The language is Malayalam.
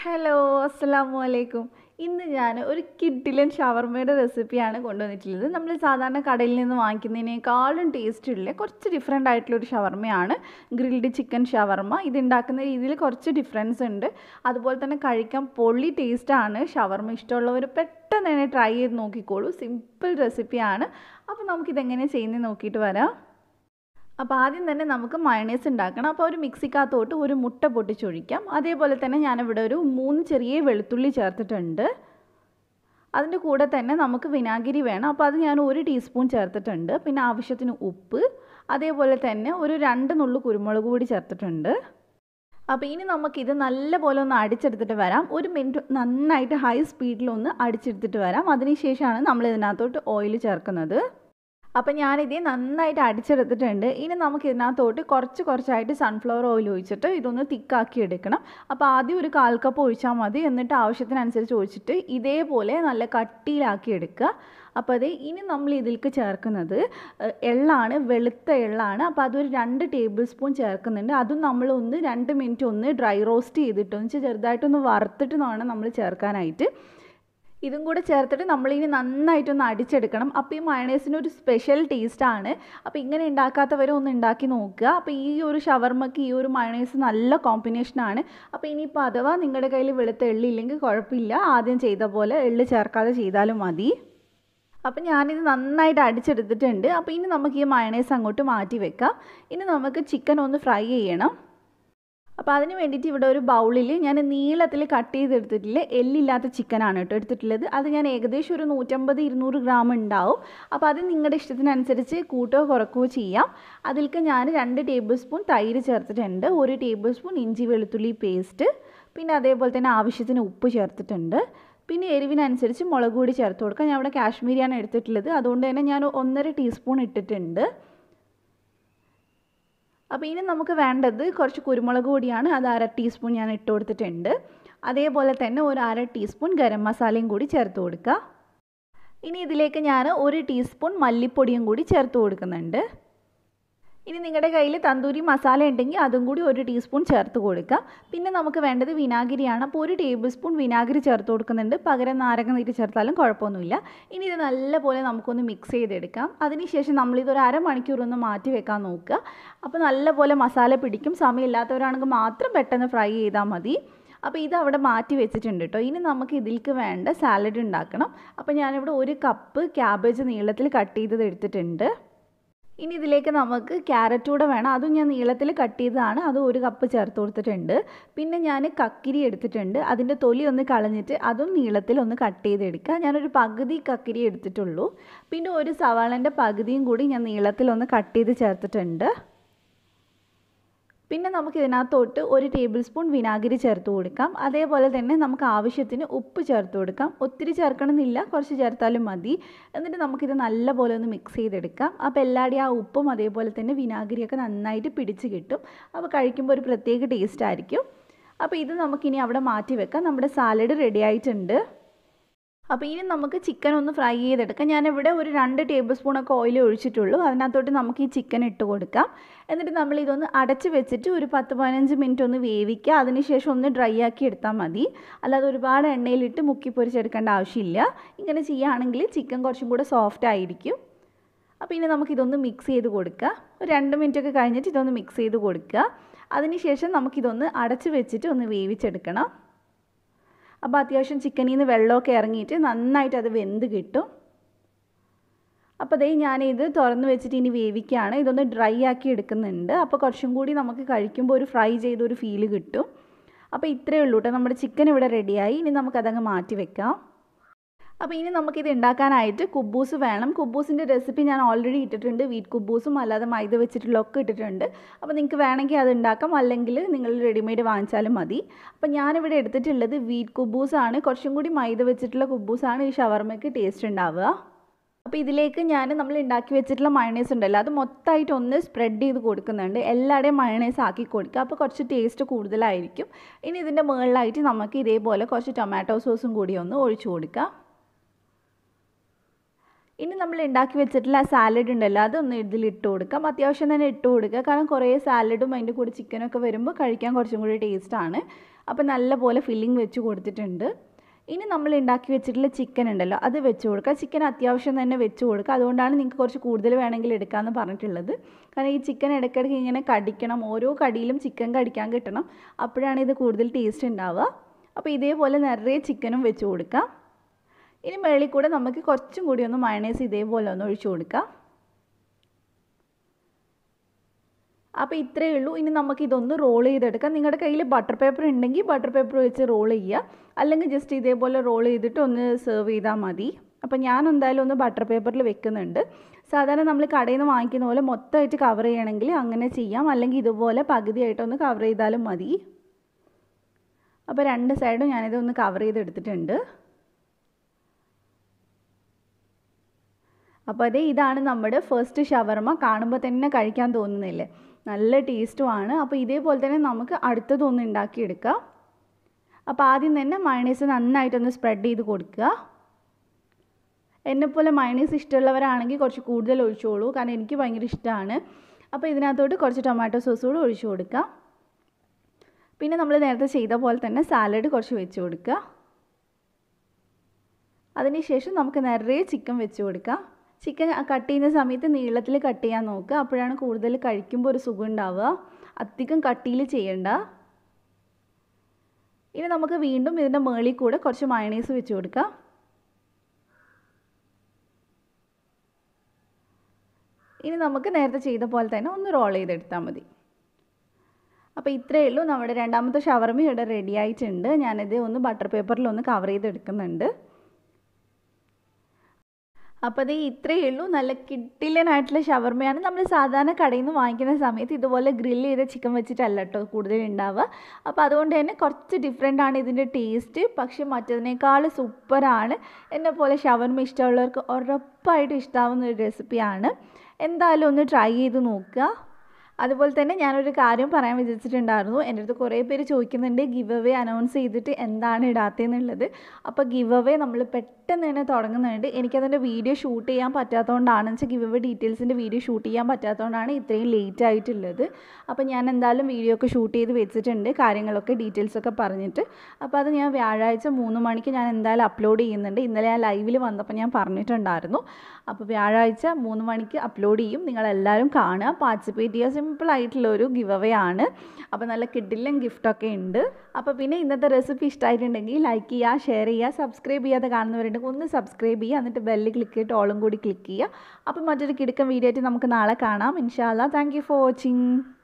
ഹലോ അസ്സലാമു അലൈക്കും ഇന്ന് ഞാൻ ഒരു കിഡിലൻ ഷവർമയുടെ റെസിപ്പിയാണ് കൊണ്ടുവന്നിട്ടുള്ളത് നമ്മൾ സാധാരണ കടയിൽ നിന്ന് വാങ്ങിക്കുന്നതിനേക്കാളും ടേസ്റ്റ് ഉള്ള കുറച്ച് ഡിഫറെൻ്റ് ആയിട്ടുള്ള ഒരു ഷവർമയാണ് ഗ്രിൽഡ് ചിക്കൻ ഷവർമ ഇത് ഉണ്ടാക്കുന്ന രീതിയിൽ കുറച്ച് ഡിഫറൻസ് ഉണ്ട് അതുപോലെ തന്നെ കഴിക്കാൻ പൊള്ളി ടേസ്റ്റാണ് ഷവർമ ഇഷ്ടമുള്ളവർ പെട്ടെന്ന് തന്നെ ട്രൈ ചെയ്ത് നോക്കിക്കോളൂ സിമ്പിൾ റെസിപ്പിയാണ് അപ്പോൾ നമുക്കിതെങ്ങനെ ചെയ്യുന്നത് നോക്കിയിട്ട് വരാം അപ്പോൾ ആദ്യം തന്നെ നമുക്ക് മയണൈസ് ഉണ്ടാക്കണം അപ്പോൾ ഒരു മിക്സിക്കകത്തോട്ട് ഒരു മുട്ട പൊട്ടിച്ചൊഴിക്കാം അതേപോലെ തന്നെ ഞാനിവിടെ ഒരു മൂന്ന് ചെറിയ വെളുത്തുള്ളി ചേർത്തിട്ടുണ്ട് അതിൻ്റെ കൂടെ തന്നെ നമുക്ക് വിനാഗിരി വേണം അപ്പോൾ അത് ഞാൻ ഒരു ടീസ്പൂൺ ചേർത്തിട്ടുണ്ട് പിന്നെ ആവശ്യത്തിന് ഉപ്പ് അതേപോലെ തന്നെ ഒരു രണ്ട് നുള്ളു കുരുമുളക് പൊടി ചേർത്തിട്ടുണ്ട് അപ്പോൾ ഇനി നമുക്കിത് നല്ലപോലെ ഒന്ന് അടിച്ചെടുത്തിട്ട് വരാം ഒരു മിനിറ്റ് നന്നായിട്ട് ഹൈ സ്പീഡിലൊന്ന് അടിച്ചെടുത്തിട്ട് വരാം അതിനുശേഷമാണ് നമ്മൾ ഇതിനകത്തോട്ട് ഓയിൽ ചേർക്കുന്നത് അപ്പം ഞാനിത് നന്നായിട്ട് അടിച്ചെടുത്തിട്ടുണ്ട് ഇനി നമുക്ക് ഇതിനകത്തോട്ട് കുറച്ച് കുറച്ചായിട്ട് സൺഫ്ലവർ ഓയിൽ ഒഴിച്ചിട്ട് ഇതൊന്ന് തിക്കാക്കി എടുക്കണം അപ്പോൾ ആദ്യം ഒരു കാൽ കപ്പ് ഒഴിച്ചാൽ മതി എന്നിട്ട് ആവശ്യത്തിനനുസരിച്ച് ഒഴിച്ചിട്ട് ഇതേപോലെ നല്ല കട്ടിയിലാക്കി എടുക്കുക അപ്പോൾ അത് ഇനി നമ്മൾ ഇതിലേക്ക് ചേർക്കുന്നത് എള്ളാണ് വെളുത്ത എള്ളാണ് അപ്പോൾ അതൊരു രണ്ട് ടേബിൾ സ്പൂൺ ചേർക്കുന്നുണ്ട് അതും നമ്മൾ ഒന്ന് രണ്ട് മിനിറ്റ് ഒന്ന് ഡ്രൈ റോസ്റ്റ് ചെയ്തിട്ട് ഒന്ന് ചെറുതായിട്ടൊന്ന് വറുത്തിട്ട് വേണം നമ്മൾ ചേർക്കാനായിട്ട് ഇതും കൂടെ ചേർത്തിട്ട് നമ്മളിനി നന്നായിട്ടൊന്ന് അടിച്ചെടുക്കണം അപ്പോൾ ഈ മയണൈസിന് ഒരു സ്പെഷ്യൽ ടേസ്റ്റാണ് അപ്പോൾ ഇങ്ങനെ ഉണ്ടാക്കാത്തവരെ ഒന്ന് ഉണ്ടാക്കി നോക്കുക അപ്പോൾ ഈ ഒരു ഷവർമ്മക്ക് ഈ ഒരു മയണൈസ് നല്ല കോമ്പിനേഷനാണ് അപ്പോൾ ഇനിയിപ്പോൾ അഥവാ നിങ്ങളുടെ കയ്യിൽ വെളുത്ത എള്ളില്ലെങ്കിൽ കുഴപ്പമില്ല ആദ്യം ചെയ്ത പോലെ എള്ള് ചേർക്കാതെ ചെയ്താലും മതി അപ്പം ഞാനിത് നന്നായിട്ട് അടിച്ചെടുത്തിട്ടുണ്ട് അപ്പോൾ ഇനി നമുക്ക് ഈ മയണൈസ് അങ്ങോട്ട് മാറ്റി വെക്കാം ഇനി നമുക്ക് ചിക്കൻ ഒന്ന് ഫ്രൈ ചെയ്യണം അപ്പോൾ അതിന് വേണ്ടിയിട്ട് ഇവിടെ ഒരു ബൗളിൽ ഞാൻ നീളത്തിൽ കട്ട് ചെയ്തെടുത്തിട്ടില്ല എല്ലില്ലാത്ത ചിക്കനാണ് കേട്ടോ എടുത്തിട്ടുള്ളത് അത് ഞാൻ ഏകദേശം ഒരു നൂറ്റമ്പത് ഇരുന്നൂറ് ഗ്രാം ഉണ്ടാവും അപ്പോൾ അത് നിങ്ങളുടെ ഇഷ്ടത്തിനനുസരിച്ച് കൂട്ടുകയോ കുറക്കുകയോ ചെയ്യാം അതിലേക്ക് ഞാൻ രണ്ട് ടേബിൾ സ്പൂൺ തൈര് ചേർത്തിട്ടുണ്ട് ഒരു ടേബിൾ സ്പൂൺ ഇഞ്ചി വെളുത്തുള്ളി പേസ്റ്റ് പിന്നെ അതേപോലെ തന്നെ ആവശ്യത്തിന് ഉപ്പ് ചേർത്തിട്ടുണ്ട് പിന്നെ എരിവിനനുസരിച്ച് മുളക് പൊടി ചേർത്ത് കൊടുക്കാം ഞാൻ ഇവിടെ കാശ്മീരിയാണ് എടുത്തിട്ടുള്ളത് അതുകൊണ്ട് തന്നെ ഞാൻ ഒന്നര ടീസ്പൂൺ ഇട്ടിട്ടുണ്ട് അപ്പോൾ ഇനി നമുക്ക് വേണ്ടത് കുറച്ച് കുരുമുളക് പൊടിയാണ് അത് അര ടീസ്പൂൺ ഞാൻ ഇട്ട് കൊടുത്തിട്ടുണ്ട് അതേപോലെ തന്നെ ഒരു അര ടീസ്പൂൺ ഗരം മസാലയും കൂടി ചേർത്ത് കൊടുക്കുക ഇനി ഇതിലേക്ക് ഞാൻ ഒരു ടീസ്പൂൺ മല്ലിപ്പൊടിയും കൂടി ചേർത്ത് കൊടുക്കുന്നുണ്ട് ഇനി നിങ്ങളുടെ കയ്യിൽ തന്തൂരി മസാല ഉണ്ടെങ്കിൽ അതും കൂടി ഒരു ടീസ്പൂൺ ചേർത്ത് കൊടുക്കുക പിന്നെ നമുക്ക് വേണ്ടത് വിനാഗിരിയാണ് അപ്പോൾ ഒരു ടേബിൾ സ്പൂൺ വിനാഗിരി ചേർത്ത് കൊടുക്കുന്നുണ്ട് പകരം നാരങ്ങ നീര് ചേർത്താലും കുഴപ്പമൊന്നുമില്ല ഇനി ഇത് നല്ലപോലെ നമുക്കൊന്ന് മിക്സ് ചെയ്തെടുക്കാം അതിനുശേഷം നമ്മളിത് ഒരു അരമണിക്കൂർ ഒന്ന് മാറ്റി വെക്കാൻ നോക്കുക അപ്പോൾ നല്ലപോലെ മസാല പിടിക്കും സമയമില്ലാത്തവരാണെങ്കിൽ മാത്രം പെട്ടെന്ന് ഫ്രൈ ചെയ്താൽ മതി അപ്പോൾ ഇത് അവിടെ മാറ്റി വെച്ചിട്ടുണ്ട് കേട്ടോ ഇനി നമുക്ക് ഇതിലേക്ക് വേണ്ട സാലഡ് ഉണ്ടാക്കണം അപ്പോൾ ഞാനിവിടെ ഒരു കപ്പ് ക്യാബേജ് നീളത്തിൽ കട്ട് ചെയ്തത് എടുത്തിട്ടുണ്ട് ഇനി ഇതിലേക്ക് നമുക്ക് ക്യാരറ്റ് കൂടെ വേണം അതും ഞാൻ നീളത്തിൽ കട്ട് ചെയ്തതാണ് അത് ഒരു കപ്പ് ചേർത്ത് കൊടുത്തിട്ടുണ്ട് പിന്നെ ഞാൻ കക്കിരി എടുത്തിട്ടുണ്ട് അതിൻ്റെ തൊലി ഒന്ന് കളഞ്ഞിട്ട് അതും നീളത്തിൽ ഒന്ന് കട്ട് ചെയ്തെടുക്കുക ഞാനൊരു പകുതി കക്കിരി എടുത്തിട്ടുള്ളൂ പിന്നെ ഒരു സവാളൻ്റെ പകുതിയും കൂടി ഞാൻ നീളത്തിൽ ഒന്ന് കട്ട് ചെയ്ത് ചേർത്തിട്ടുണ്ട് പിന്നെ നമുക്ക് ഇതിനകത്തോട്ട് ഒരു ടേബിൾ സ്പൂൺ വിനാഗിരി ചേർത്ത് കൊടുക്കാം അതേപോലെ തന്നെ നമുക്ക് ആവശ്യത്തിന് ഉപ്പ് ചേർത്ത് കൊടുക്കാം ഒത്തിരി ചേർക്കണമെന്നില്ല കുറച്ച് ചേർത്താലും മതി എന്നിട്ട് നമുക്കിത് നല്ലപോലെ ഒന്ന് മിക്സ് ചെയ്തെടുക്കാം അപ്പോൾ എല്ലാവരുടെയും ആ ഉപ്പും അതേപോലെ തന്നെ വിനാഗിരിയൊക്കെ നന്നായിട്ട് പിടിച്ച് കിട്ടും അപ്പോൾ കഴിക്കുമ്പോൾ ഒരു പ്രത്യേക ടേസ്റ്റ് ആയിരിക്കും അപ്പോൾ ഇത് നമുക്കിനി അവിടെ മാറ്റി വെക്കാം നമ്മുടെ സാലഡ് റെഡി ആയിട്ടുണ്ട് അപ്പോൾ ഇനി നമുക്ക് ചിക്കൻ ഒന്ന് ഫ്രൈ ചെയ്തെടുക്കാം ഞാനിവിടെ ഒരു രണ്ട് ടേബിൾ സ്പൂണൊക്കെ ഓയിൽ ഒഴിച്ചിട്ടുള്ളൂ അതിനകത്തോട്ട് നമുക്ക് ഈ ചിക്കൻ ഇട്ട് കൊടുക്കാം എന്നിട്ട് നമ്മൾ ഇതൊന്ന് അടച്ച് വെച്ചിട്ട് ഒരു പത്ത് പതിനഞ്ച് മിനിറ്റ് ഒന്ന് വേവിക്കുക അതിനുശേഷം ഒന്ന് ഡ്രൈ ആക്കി എടുത്താൽ മതി അല്ലാതെ ഒരുപാട് എണ്ണയിലിട്ട് മുക്കി പൊരിച്ചെടുക്കേണ്ട ആവശ്യമില്ല ഇങ്ങനെ ചെയ്യുകയാണെങ്കിൽ ചിക്കൻ കുറച്ചും കൂടെ സോഫ്റ്റ് ആയിരിക്കും അപ്പോൾ ഇനി നമുക്കിതൊന്ന് മിക്സ് ചെയ്ത് കൊടുക്കുക ഒരു രണ്ട് മിനിറ്റൊക്കെ കഴിഞ്ഞിട്ട് ഇതൊന്ന് മിക്സ് ചെയ്ത് കൊടുക്കുക അതിനുശേഷം നമുക്കിതൊന്ന് അടച്ച് വെച്ചിട്ട് ഒന്ന് വേവിച്ചെടുക്കണം അപ്പോൾ അത്യാവശ്യം ചിക്കനിൽ നിന്ന് വെള്ളമൊക്കെ ഇറങ്ങിയിട്ട് നന്നായിട്ട് അത് വെന്ത് കിട്ടും അപ്പോൾ അതേ ഞാനിത് തുറന്ന് വെച്ചിട്ട് ഇനി വേവിക്കുകയാണ് ഇതൊന്ന് ഡ്രൈ ആക്കി എടുക്കുന്നുണ്ട് അപ്പോൾ കുറച്ചും കൂടി നമുക്ക് കഴിക്കുമ്പോൾ ഒരു ഫ്രൈ ചെയ്തൊരു ഫീല് കിട്ടും അപ്പോൾ ഇത്രയേ ഉള്ളൂ കേട്ടോ നമ്മുടെ ചിക്കൻ ഇവിടെ റെഡിയായി ഇനി നമുക്കതങ്ങ് മാറ്റി വെക്കാം അപ്പോൾ ഇനി നമുക്കിത് ഉണ്ടാക്കാനായിട്ട് കുബൂസ് വേണം കുബൂസിൻ്റെ റെസിപ്പി ഞാൻ ഓൾറെഡി ഇട്ടിട്ടുണ്ട് വീറ്റ് കുബൂസും അല്ലാതെ മൈദ വെച്ചിട്ടുള്ളതൊക്കെ ഇട്ടിട്ടുണ്ട് അപ്പോൾ നിങ്ങൾക്ക് വേണമെങ്കിൽ അത് ഉണ്ടാക്കാം അല്ലെങ്കിൽ നിങ്ങൾ റെഡിമെയ്ഡ് വാങ്ങിച്ചാലും മതി അപ്പോൾ ഞാനിവിടെ എടുത്തിട്ടുള്ളത് വീറ്റ് കുബൂസാണ് കുറച്ചും കൂടി മൈദ വെച്ചിട്ടുള്ള കുബൂസാണ് ഈ ഷവർമ്മയ്ക്ക് ടേസ്റ്റ് ഉണ്ടാവുക അപ്പോൾ ഇതിലേക്ക് ഞാൻ നമ്മൾ ഉണ്ടാക്കി വെച്ചിട്ടുള്ള മയണൈസ് ഉണ്ടല്ലോ അത് മൊത്തമായിട്ട് ഒന്ന് സ്പ്രെഡ് ചെയ്ത് കൊടുക്കുന്നുണ്ട് എല്ലാവരുടെയും മയണൈസ് ആക്കി കൊടുക്കുക അപ്പോൾ കുറച്ച് ടേസ്റ്റ് കൂടുതലായിരിക്കും ഇനി ഇതിൻ്റെ മുകളിലായിട്ട് നമുക്ക് ഇതേപോലെ കുറച്ച് ടൊമാറ്റോ സോസും കൂടി ഒന്ന് ഒഴിച്ചു കൊടുക്കാം ഇനി നമ്മൾ ഉണ്ടാക്കി വെച്ചിട്ടുള്ള ആ സാലഡ് ഉണ്ടല്ലോ അതൊന്ന് ഇതിൽ ഇട്ട് കൊടുക്കാം അത്യാവശ്യം തന്നെ ഇട്ട് കൊടുക്കുക കാരണം കുറേ സാലഡും അതിൻ്റെ കൂടെ ചിക്കനൊക്കെ വരുമ്പോൾ കഴിക്കാൻ കുറച്ചും കൂടി ടേസ്റ്റാണ് അപ്പോൾ നല്ല പോലെ ഫില്ലിംഗ് വെച്ച് കൊടുത്തിട്ടുണ്ട് ഇനി നമ്മൾ ഉണ്ടാക്കി വെച്ചിട്ടുള്ള ചിക്കൻ ഉണ്ടല്ലോ അത് വെച്ച് കൊടുക്കുക ചിക്കൻ അത്യാവശ്യം തന്നെ വെച്ച് കൊടുക്കുക അതുകൊണ്ടാണ് നിങ്ങൾക്ക് കുറച്ച് കൂടുതൽ വേണമെങ്കിൽ എടുക്കാമെന്ന് പറഞ്ഞിട്ടുള്ളത് കാരണം ഈ ചിക്കൻ ഇടയ്ക്കിടയ്ക്ക് ഇങ്ങനെ കടിക്കണം ഓരോ കടിയിലും ചിക്കൻ കടിക്കാൻ കിട്ടണം അപ്പോഴാണ് ഇത് കൂടുതൽ ടേസ്റ്റ് ഉണ്ടാവുക അപ്പോൾ ഇതേപോലെ നിറയെ ചിക്കനും വെച്ച് കൊടുക്കാം ഇനി മേളിൽ കൂടെ നമുക്ക് കുറച്ചും കൂടി ഒന്ന് മയണൈസ് ഇതേപോലെ ഒന്ന് ഒഴിച്ചു കൊടുക്കാം അപ്പോൾ ഇത്രയേ ഉള്ളൂ ഇനി നമുക്ക് ഇതൊന്ന് റോൾ ചെയ്തെടുക്കാം നിങ്ങളുടെ കയ്യിൽ ബട്ടർ പേപ്പർ ഉണ്ടെങ്കിൽ ബട്ടർ പേപ്പർ വെച്ച് റോൾ ചെയ്യുക അല്ലെങ്കിൽ ജസ്റ്റ് ഇതേപോലെ റോൾ ചെയ്തിട്ട് ഒന്ന് സെർവ് ചെയ്താൽ മതി അപ്പോൾ ഞാൻ എന്തായാലും ഒന്ന് ബട്ടർ പേപ്പറിൽ വെക്കുന്നുണ്ട് സാധാരണ നമ്മൾ കടയിൽ നിന്ന് വാങ്ങിക്കുന്ന പോലെ മൊത്തമായിട്ട് കവർ ചെയ്യണമെങ്കിൽ അങ്ങനെ ചെയ്യാം അല്ലെങ്കിൽ ഇതുപോലെ പകുതിയായിട്ടൊന്ന് കവർ ചെയ്താലും മതി അപ്പോൾ രണ്ട് സൈഡും ഞാനിത് ഒന്ന് കവർ ചെയ്തെടുത്തിട്ടുണ്ട് അപ്പോൾ അതേ ഇതാണ് നമ്മുടെ ഫസ്റ്റ് ഷവർമ കാണുമ്പോൾ തന്നെ കഴിക്കാൻ തോന്നുന്നില്ലേ നല്ല ടേസ്റ്റുമാണ് അപ്പോൾ ഇതേപോലെ തന്നെ നമുക്ക് അടുത്തതൊന്ന് ഉണ്ടാക്കിയെടുക്കാം അപ്പോൾ ആദ്യം തന്നെ മയണൈസ് നന്നായിട്ടൊന്ന് സ്പ്രെഡ് ചെയ്ത് കൊടുക്കുക എന്നെപ്പോലെ മയണൈസ് ഇഷ്ടമുള്ളവരാണെങ്കിൽ കുറച്ച് കൂടുതൽ ഒഴിച്ചോളൂ കാരണം എനിക്ക് ഭയങ്കര ഇഷ്ടമാണ് അപ്പോൾ ഇതിനകത്തോട്ട് കുറച്ച് ടൊമാറ്റോ സോസ് കൂടെ ഒഴിച്ചു കൊടുക്കാം പിന്നെ നമ്മൾ നേരത്തെ ചെയ്ത പോലെ തന്നെ സാലഡ് കുറച്ച് വെച്ച് കൊടുക്കുക അതിനുശേഷം നമുക്ക് നിറയെ ചിക്കൻ വെച്ച് കൊടുക്കാം ചിക്കൻ കട്ട് ചെയ്യുന്ന സമയത്ത് നീളത്തിൽ കട്ട് ചെയ്യാൻ നോക്കുക അപ്പോഴാണ് കൂടുതൽ കഴിക്കുമ്പോൾ ഒരു സുഖം ഉണ്ടാവുക അധികം കട്ടിയിൽ ചെയ്യണ്ട ഇനി നമുക്ക് വീണ്ടും ഇതിൻ്റെ മുകളിൽ കൂടെ കുറച്ച് മയണൈസ് വെച്ച് കൊടുക്കാം ഇനി നമുക്ക് നേരത്തെ ചെയ്ത പോലെ തന്നെ ഒന്ന് റോൾ ചെയ്തെടുത്താൽ മതി അപ്പോൾ ഇത്രയേ ഉള്ളൂ നമ്മുടെ രണ്ടാമത്തെ ഷവർമ ഇവിടെ റെഡി ആയിട്ടുണ്ട് ഞാനിത് ഒന്ന് ബട്ടർ പേപ്പറിൽ ഒന്ന് കവർ ചെയ്തെടുക്കുന്നുണ്ട് അപ്പോൾ അത് ഇത്രയേ ഉള്ളൂ നല്ല കിട്ടിലനായിട്ടുള്ള ഷവർമയാണ് നമ്മൾ സാധാരണ കടയിൽ നിന്ന് വാങ്ങിക്കുന്ന സമയത്ത് ഇതുപോലെ ഗ്രില്ല് ചെയ്ത ചിക്കൻ വെച്ചിട്ടല്ല കേട്ടോ കൂടുതൽ ഉണ്ടാവുക അപ്പോൾ അതുകൊണ്ട് തന്നെ കുറച്ച് ഡിഫറെൻ്റ് ആണ് ഇതിൻ്റെ ടേസ്റ്റ് പക്ഷേ മറ്റതിനേക്കാൾ സൂപ്പറാണ് എന്നെ പോലെ ഷവർമ ഇഷ്ടമുള്ളവർക്ക് ഉറപ്പായിട്ടും ഇഷ്ടാവുന്ന ഒരു റെസിപ്പിയാണ് എന്തായാലും ഒന്ന് ട്രൈ ചെയ്ത് നോക്കുക അതുപോലെ തന്നെ ഞാനൊരു കാര്യം പറയാൻ വിചാരിച്ചിട്ടുണ്ടായിരുന്നു എൻ്റെ അടുത്ത് കുറേ പേര് ചോദിക്കുന്നുണ്ട് ഗിവ് അവേ അനൗൺസ് ചെയ്തിട്ട് എന്താണ് ഇടാത്തതെന്നുള്ളത് അപ്പോൾ ഗിവ് അവേ നമ്മൾ പെട്ടെന്ന് തന്നെ തുടങ്ങുന്നുണ്ട് എനിക്കതിൻ്റെ വീഡിയോ ഷൂട്ട് ചെയ്യാൻ പറ്റാത്തതുകൊണ്ടാണ് വെച്ചാൽ ഗിവ് അവേ ഡീറ്റെയിൽസിൻ്റെ വീഡിയോ ഷൂട്ട് ചെയ്യാൻ പറ്റാത്തതുകൊണ്ടാണ് ഇത്രയും ലേറ്റ് ആയിട്ടുള്ളത് അപ്പോൾ ഞാൻ എന്തായാലും വീഡിയോ ഒക്കെ ഷൂട്ട് ചെയ്ത് വെച്ചിട്ടുണ്ട് കാര്യങ്ങളൊക്കെ ഡീറ്റെയിൽസൊക്കെ പറഞ്ഞിട്ട് അപ്പോൾ അത് ഞാൻ വ്യാഴാഴ്ച മൂന്ന് മണിക്ക് ഞാൻ എന്തായാലും അപ്ലോഡ് ചെയ്യുന്നുണ്ട് ഇന്നലെ ഞാൻ ലൈവിൽ വന്നപ്പോൾ ഞാൻ പറഞ്ഞിട്ടുണ്ടായിരുന്നു അപ്പോൾ വ്യാഴാഴ്ച മൂന്ന് മണിക്ക് അപ്ലോഡ് ചെയ്യും നിങ്ങളെല്ലാവരും കാണുക പാർട്ടിസിപ്പേറ്റ് ചെയ്യുക സിമ്പിൾ ആയിട്ടുള്ള ഒരു ഗിവ് അവേ ആണ് അപ്പോൾ നല്ല കിഡിലും ഗിഫ്റ്റൊക്കെ ഉണ്ട് അപ്പോൾ പിന്നെ ഇന്നത്തെ റെസിപ്പി ഇഷ്ടമായിട്ടുണ്ടെങ്കിൽ ലൈക്ക് ചെയ്യുക ഷെയർ ചെയ്യുക സബ്സ്ക്രൈബ് ചെയ്യാതെ കാണുന്നവരുണ്ടെങ്കിൽ ഒന്ന് സബ്സ്ക്രൈബ് ചെയ്യുക എന്നിട്ട് ബെല്ല് ക്ലിക്ക് ചെയ്തിട്ട് ഓളും കൂടി ക്ലിക്ക് ചെയ്യുക അപ്പോൾ മറ്റൊരു കിടുക്കൻ വീഡിയോ ആയിട്ട് നമുക്ക് നാളെ കാണാം ഇൻഷാല്ല താങ്ക് യു ഫോർ വാച്ചിങ്